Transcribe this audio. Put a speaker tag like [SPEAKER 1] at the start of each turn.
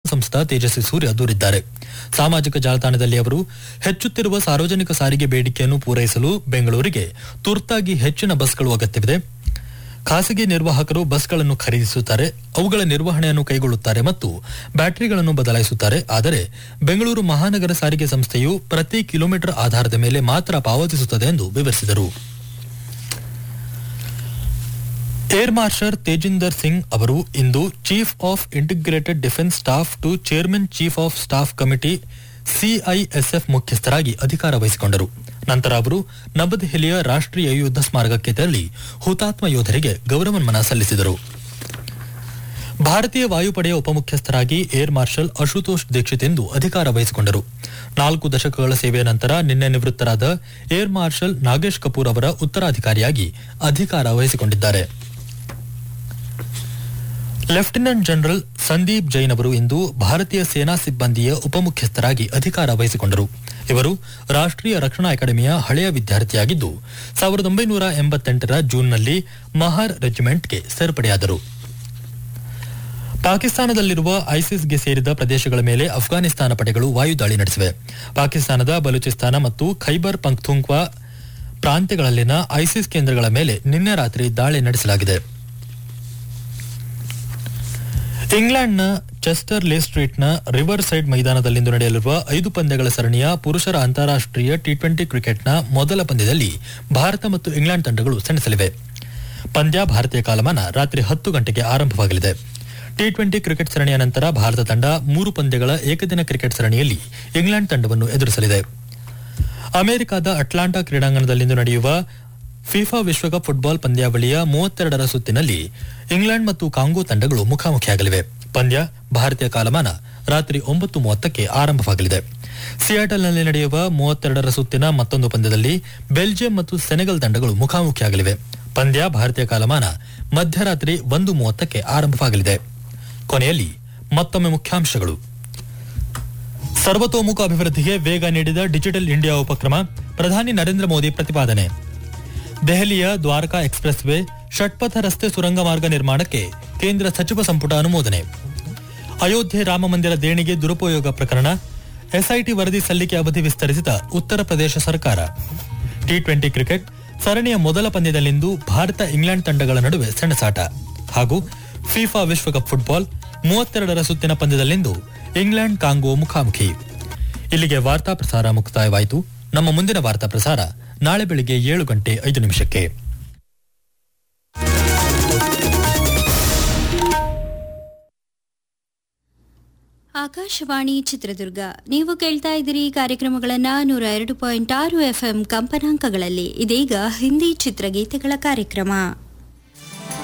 [SPEAKER 1] ಸಂಸದ ತೇಜಸ್ವಿ ಸೂರ್ಯ ದೂರಿದ್ದಾರೆ ಸಾಮಾಜಿಕ ಜಾಲತಾಣದಲ್ಲಿ ಅವರು ಹೆಚ್ಚುತ್ತಿರುವ ಸಾರ್ವಜನಿಕ ಸಾರಿಗೆ ಬೇಡಿಕೆಯನ್ನು ಪೂರೈಸಲು ಬೆಂಗಳೂರಿಗೆ ತುರ್ತಾಗಿ ಹೆಚ್ಚಿನ ಬಸ್ಗಳು ಅಗತ್ಯವಿದೆ ಖಾಸಗಿ ನಿರ್ವಾಹಕರು ಬಸ್ಗಳನ್ನು ಖರೀದಿಸುತ್ತಾರೆ ಅವುಗಳ ನಿರ್ವಹಣೆಯನ್ನು ಕೈಗೊಳ್ಳುತ್ತಾರೆ ಮತ್ತು ಬ್ಯಾಟರಿಗಳನ್ನು ಬದಲಾಯಿಸುತ್ತಾರೆ ಆದರೆ ಬೆಂಗಳೂರು ಮಹಾನಗರ ಸಾರಿಗೆ ಸಂಸ್ಥೆಯು ಪ್ರತಿ ಕಿಲೋಮೀಟರ್ ಆಧಾರದ ಮೇಲೆ ಮಾತ್ರ ಪಾವತಿಸುತ್ತದೆ ಎಂದು ವಿವರಿಸಿದರು ಏರ್ ಮಾರ್ಷಲ್ ತೇಜಿಂದರ್ ಸಿಂಗ್ ಅವರು ಇಂದು chief of integrated defence staff to chairman chief of staff committee CISF ಮುಖ್ಯಸ್ಥರಾಗಿ ಅಧಿಕಾರ ವಹಿಸಿಕೊಂಡರು ನಂತರ ಅವರು ನವದೆಹಲಿಯ ರಾಷ್ಟ್ರೀಯ ಯುದ್ಧ ಸ್ಮಾರಕಕ್ಕೆ ತೆರಳಿ ಹುತಾತ್ಮ ಯೋಧರಿಗೆ ಗೌರವ ನಮನ ಸಲ್ಲಿಸಿದರು ಭಾರತೀಯ ವಾಯುಪಡೆಯ ಉಪಮುಖ್ಯಸ್ಥರಾಗಿ ಏರ್ ಮಾರ್ಷಲ್ ಅಶುತೋಷ್ ದೀಕ್ಷಿತ್ ಎಂದು ಅಧಿಕಾರ ವಹಿಸಿಕೊಂಡರು ನಾಲ್ಕು ದಶಕಗಳ ಸೇವೆಯ ನಂತರ ನಿನ್ನೆ ನಿವೃತ್ತರಾದ ಏರ್ ಮಾರ್ಷಲ್ ನಾಗೇಶ್ ಕಪೂರ್ ಅವರ ಉತ್ತರಾಧಿಕಾರಿಯಾಗಿ ಅಧಿಕಾರ ವಹಿಸಿಕೊಂಡಿದ್ದಾರೆ ಲೆಫ್ಟಿನೆಂಟ್ ಜನರಲ್ ಸಂದೀಪ್ ಜೈನ್ ಅವರು ಇಂದು ಭಾರತೀಯ ಸೇನಾ ಸಿಬ್ಬಂದಿಯ ಉಪಮುಖ್ಯಸ್ಥರಾಗಿ ಅಧಿಕಾರ ವಹಿಸಿಕೊಂಡರು ಇವರು ರಾಷ್ಟ್ರೀಯ ರಕ್ಷಣಾ ಅಕಾಡೆಮಿಯ ಹಳೆಯ ವಿದ್ಯಾರ್ಥಿಯಾಗಿದ್ದು ಸಾವಿರದ ಒಂಬೈನೂರ ಎಂಬತ್ತೆಂಟರ ಜೂನ್ನಲ್ಲಿ ಮಹಾರ್ ರೆಜಿಮೆಂಟ್ಗೆ ಸೇರ್ಪಡೆಯಾದರು ಪಾಕಿಸ್ತಾನದಲ್ಲಿರುವ ಐಸಿಸ್ಗೆ ಸೇರಿದ ಪ್ರದೇಶಗಳ ಮೇಲೆ ಅಫ್ಘಾನಿಸ್ತಾನ ಪಡೆಗಳು ವಾಯುದಾಳಿ ನಡೆಸಿವೆ ಪಾಕಿಸ್ತಾನದ ಬಲೂಚಿಸ್ತಾನ ಮತ್ತು ಖೈಬರ್ ಪಂಕ್ತುಂಕ್ವಾ ಪ್ರಾಂತ್ಯಗಳಲ್ಲಿನ ಐಸಿಸ್ ಕೇಂದ್ರಗಳ ಮೇಲೆ ನಿನ್ನೆ ರಾತ್ರಿ ದಾಳಿ ನಡೆಸಲಾಗಿದೆ ಇಂಗ್ಲೆಂಡ್ನ ಚೆಸ್ಟರ್ ಲೇ ಸ್ಟ್ರೀಟ್ನ ರಿವರ್ ಸೈಡ್ ಮೈದಾನದಲ್ಲಿಂದು ನಡೆಯಲಿರುವ ಐದು ಪಂದ್ಯಗಳ ಸರಣಿಯ ಪುರುಷರ ಅಂತಾರಾಷ್ಟ್ರೀಯ ಟಿ ಟ್ವೆಂಟಿ ಕ್ರಿಕೆಟ್ನ ಮೊದಲ ಪಂದ್ಯದಲ್ಲಿ ಭಾರತ ಮತ್ತು ಇಂಗ್ಲೆಂಡ್ ತಂಡಗಳು ಸೆಣಸಲಿವೆ ಪಂದ್ಯ ಭಾರತೀಯ ಕಾಲಮಾನ ರಾತ್ರಿ ಹತ್ತು ಗಂಟೆಗೆ ಆರಂಭವಾಗಲಿದೆ ಟಿ ಟ್ವೆಂಟಿ ಕ್ರಿಕೆಟ್ ಸರಣಿಯ ನಂತರ ಭಾರತ ತಂಡ ಮೂರು ಪಂದ್ಯಗಳ ಏಕದಿನ ಕ್ರಿಕೆಟ್ ಸರಣಿಯಲ್ಲಿ ಇಂಗ್ಲೆಂಡ್ ತಂಡವನ್ನು ಎದುರಿಸಲಿದೆ ಅಮೆರಿಕದ ಅಟ್ಲಾಂಟಾ ಕ್ರೀಡಾಂಗಣದಲ್ಲಿಂದು ನಡೆಯುವ ಫಿಫಾ ವಿಶ್ವಕಪ್ ಫುಟ್ಬಾಲ್ ಪಂದ್ಯಾವಳಿಯ ಮೂವತ್ತೆರಡರ ಸುತ್ತಿನಲ್ಲಿ ಇಂಗ್ಲೆಂಡ್ ಮತ್ತು ಕಾಂಗೋ ತಂಡಗಳು ಮುಖಾಮುಖಿಯಾಗಲಿವೆ ಪಂದ್ಯ ಭಾರತೀಯ ಕಾಲಮಾನ ರಾತ್ರಿ ಒಂಬತ್ತು ಮೂವತ್ತಕ್ಕೆ ಆರಂಭವಾಗಲಿದೆ ಸಿಯಾಟಲ್ನಲ್ಲಿ ನಡೆಯುವ ಮೂವತ್ತೆರಡರ ಸುತ್ತಿನ ಮತ್ತೊಂದು ಪಂದ್ಯದಲ್ಲಿ ಬೆಲ್ಜಿಯಂ ಮತ್ತು ಸೆನೆಗಲ್ ತಂಡಗಳು ಮುಖಾಮುಖಿಯಾಗಲಿವೆ ಪಂದ್ಯ ಭಾರತೀಯ ಕಾಲಮಾನ ಮಧ್ಯರಾತ್ರಿ ಒಂದು ಮೂವತ್ತಕ್ಕೆ ಆರಂಭವಾಗಲಿದೆ ಕೊನೆಯಲ್ಲಿ ಮತ್ತೊಮ್ಮೆ ಮುಖ್ಯಾಂಶಗಳು ಸರ್ವತೋಮುಖ ಅಭಿವೃದ್ಧಿಗೆ ವೇಗ ನೀಡಿದ ಡಿಜಿಟಲ್ ಇಂಡಿಯಾ ಉಪಕ್ರಮ ಪ್ರಧಾನಿ ನರೇಂದ್ರ ಮೋದಿ ಪ್ರತಿಪಾದನೆ ದೆಹಲಿಯ ದ್ವಾರಕಾ ಎಕ್ಸ್ಪ್ರೆಸ್ ವೇ ಷಟ್ಪಥ ರಸ್ತೆ ಸುರಂಗ ಮಾರ್ಗ ನಿರ್ಮಾಣಕ್ಕೆ ಕೇಂದ್ರ ಸಚಿವ ಸಂಪುಟ ಅನುಮೋದನೆ ಅಯೋಧ್ಯೆ ರಾಮ ಮಂದಿರ ದೇಣಿಗೆ ದುರುಪಯೋಗ ಪ್ರಕರಣ ಎಸ್ಐಟಿ ವರದಿ ಸಲ್ಲಿಕೆ ಅವಧಿ ವಿಸ್ತರಿಸಿದ ಉತ್ತರ ಪ್ರದೇಶ ಸರ್ಕಾರ ಟಿ ಟ್ವೆಂಟಿ ಕ್ರಿಕೆಟ್ ಸರಣಿಯ ಮೊದಲ ಪಂದ್ಯದಲ್ಲಿಂದು ಭಾರತ ಇಂಗ್ಲೆಂಡ್ ತಂಡಗಳ ನಡುವೆ ಸೆಣಸಾಟ ಹಾಗೂ ಫಿಫಾ ವಿಶ್ವಕಪ್ ಫುಟ್ಬಾಲ್ ಮೂವತ್ತೆರಡರ ಸುತ್ತಿನ ಪಂದ್ಯದಲ್ಲಿಂದು ಇಂಗ್ಲೆಂಡ್ ಕಾಂಗೋ ಮುಖಾಮುಖಿ ಇಲ್ಲಿಗೆ ವಾರ್ತಾ ಪ್ರಸಾರ ಮುಕ್ತಾಯವಾಯಿತು ನಮ್ಮ ಮುಂದಿನ ವಾರ್ತಾ ಪ್ರಸಾರ ನಾಳೆ ಬೆಳಿಗ್ಗೆ ಏಳು ಗಂಟೆ ಐದು ನಿಮಿಷಕ್ಕೆ
[SPEAKER 2] ಆಕಾಶವಾಣಿ ಚಿತ್ರದುರ್ಗ ನೀವು ಕೇಳ್ತಾ ಇದ್ದೀರಿ ಕಾರ್ಯಕ್ರಮಗಳನ್ನ ನೂರ ಎರಡು ಪಾಯಿಂಟ್ ಆರು ಎಫ್ಎಂ ಕಂಪನಾಂಕಗಳಲ್ಲಿ ಇದೀಗ ಹಿಂದಿ ಚಿತ್ರಗೀತೆಗಳ ಕಾರ್ಯಕ್ರಮ